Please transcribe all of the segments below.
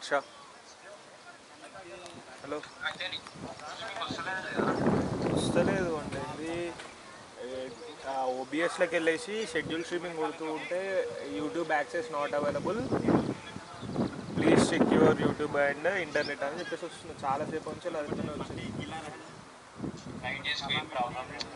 Harsha hello వస్తలేదు అండి ఇది ఓబిఎస్లోకి వెళ్ళేసి షెడ్యూల్ స్ట్రీమింగ్ కొడుతూ ఉంటే YouTube access not available please check your YouTube and internet అని చెప్పేసి వస్తుంది చాలాసేపు నుంచి అలా అడుగుతూనే వచ్చింది నైట్ చేసుకు ఏం ప్రాబ్లం లేదు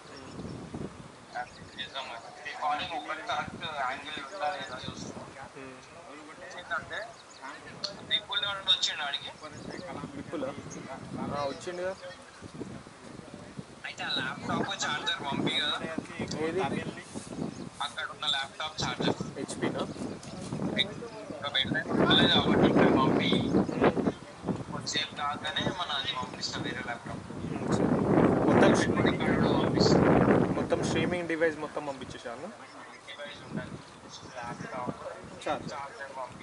నిజం రికార్డింగ్ ఒకటి కరెక్ట్ యాంగిల్ ఉందా లేదా చూస్తాం ఉమ్. ఏంటంటే ఇప్పుడు నుండి వచ్చిండు ఆడికి విప్పులా ఆ, వచ్చిండుగా అయితే ఆ ల్యాప్టాప్ చార్జర్ పంపి కదా ఏది అక్కడ ఉన్న ల్యాప్టాప్ చార్జర్ హెచ్పీనా ఇంకా పెడితే లేదు కాబట్టి ఇక్కడ పంపి కొద్దిసేపు కాగానే మన అది పంపిస్తాం వేరే ల్యాప్టాప్ మొత్తం ఇక్కడ పంపిస్తాం మొత్తం స్ట్రీమింగ్ డివైస్ మొత్తం పంపించేసాను డివైస్ ఉండాలి ల్యాప్టాప్ చాలు చార్జర్ పంపి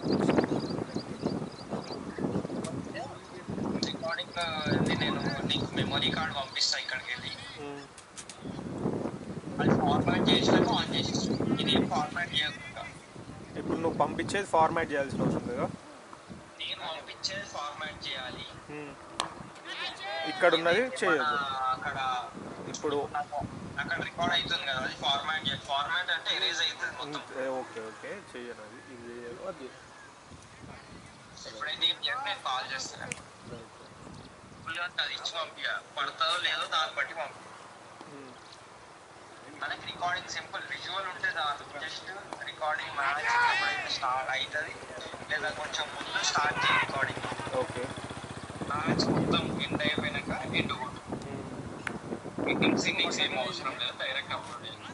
రికార్డింగ్ ఇది నేను నీకు మెమరీ కార్డ్ పంపిస్తా ఇక్కడికి వెళ్ళి ఉమ్. అది ఫార్మాట్ చేసినాక ఆన్ చేసి ఇది ఫార్మాట్ చేయకుండా ఇప్పుడు నువ్వు పంపించేది ఫార్మాట్ చేయాల్సిన అవసరం కదా నేను పంపించేది ఫార్మాట్ చేయాలి ఉమ్. ఇక్కడ ఉన్నది చేయొద్దు మన అక్కడ ఇప్పుడు అక్కడ రికార్డ్ అవుతుంది కదా అది ఫార్మాట్ చేయాలి ఫార్మాట్ అంటే ఎరేజ్ అవుతుంది మొత్తం ఏ, ఓకే ఓకే చెయ్యను అది ఇది చేయాలి అది ఎప్పుడైతే ఏం చేయాలి నేను కాల్ చేస్తాను ఫుల్ అంటే అది ఇచ్చి పంపించ పడుతుందో లేదో దాన్ని బట్టి పంపి ఉమ్. మనకి రికార్డింగ్ సింపుల్ విజువల్ ఉంటే చాలు జస్ట్ రికార్డింగ్ మ్యాచ్ ఎప్పుడైతే స్టార్ట్ అవుతుంది లేదా కొంచెం ముందు స్టార్ట్ చేయి రికార్డింగ్ ఓకే మ్యాచ్ మొత్తం ఎండ్ అయిపోయినాక ఎండ్ కొట్టు ఉమ్. మీటింగ్స్ మీటింగ్స్ ఏం అవసరం లేదు డైరెక్ట్ అప్లోడ్ చేయాలి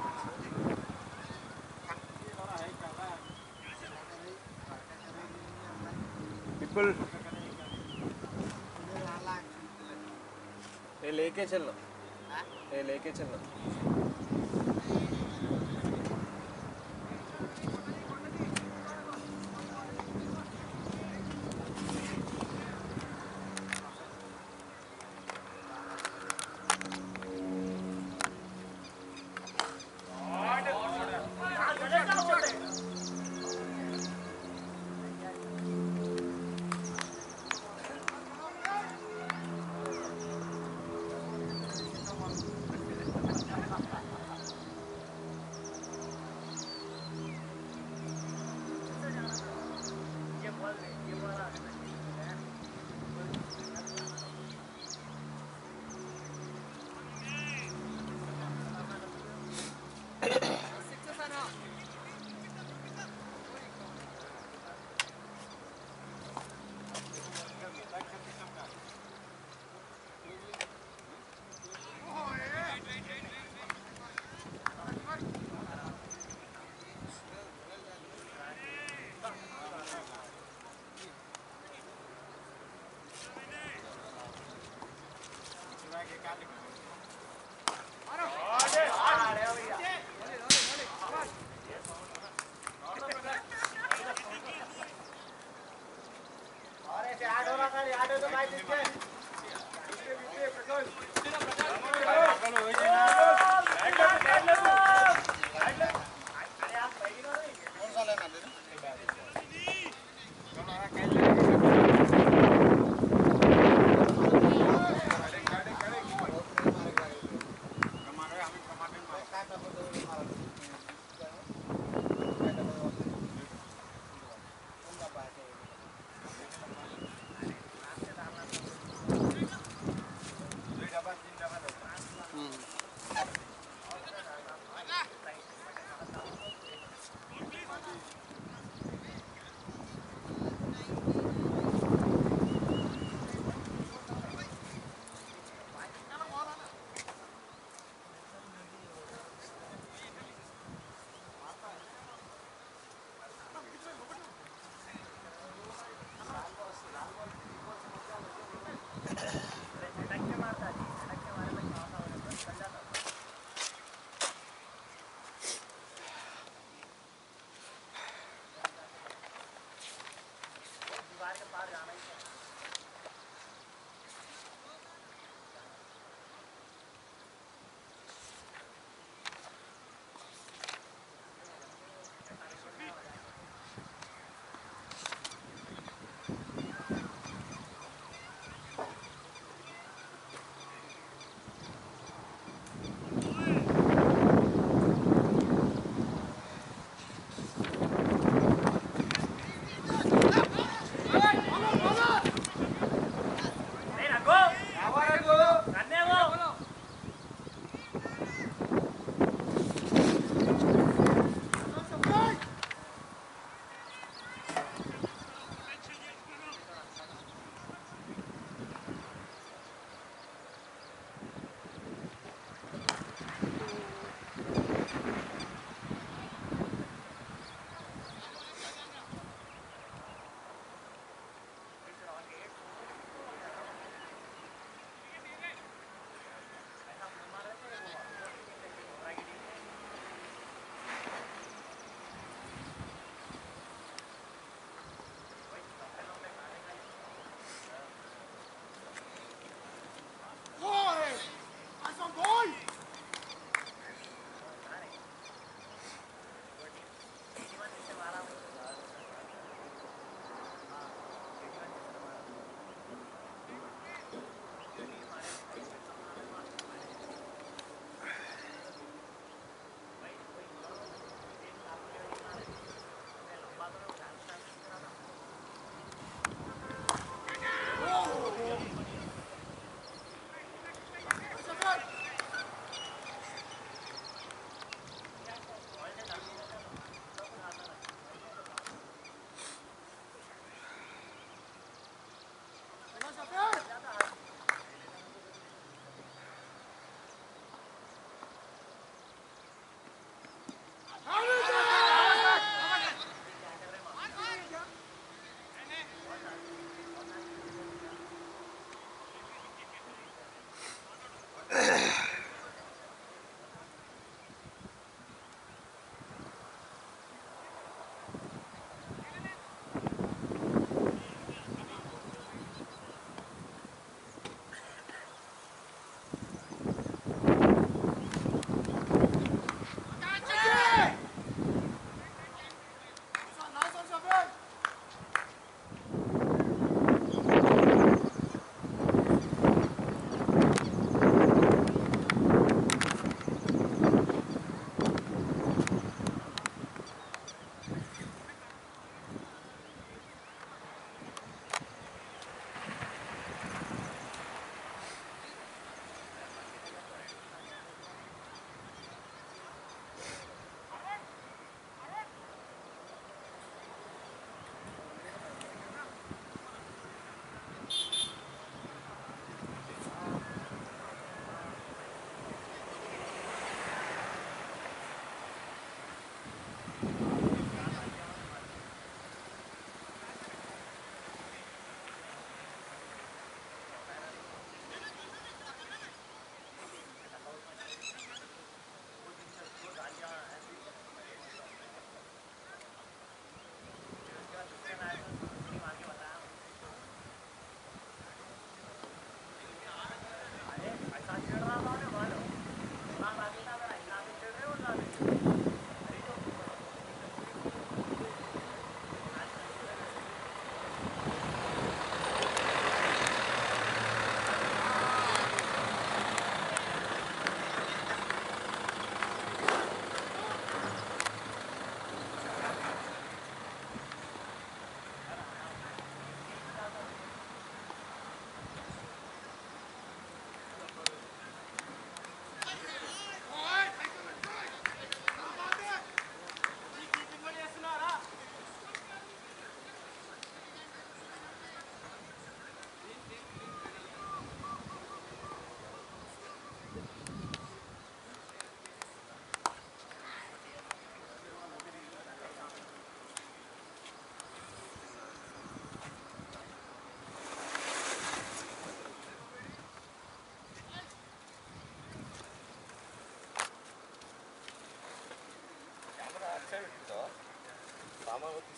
पीपल ये लेके चलना ये लेके चलना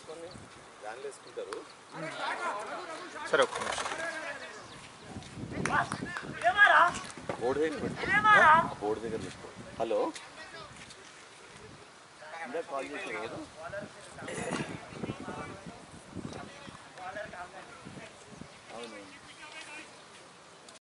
వేసుకొని దానిలో వేసుకుంటారు సరే ఒక్క నిమిషం బోర్డు దగ్గర పెట్టుకో బోర్డు దగ్గర పెట్టుకో హలో ఇందాక కాల్ చేశారు కదా అవును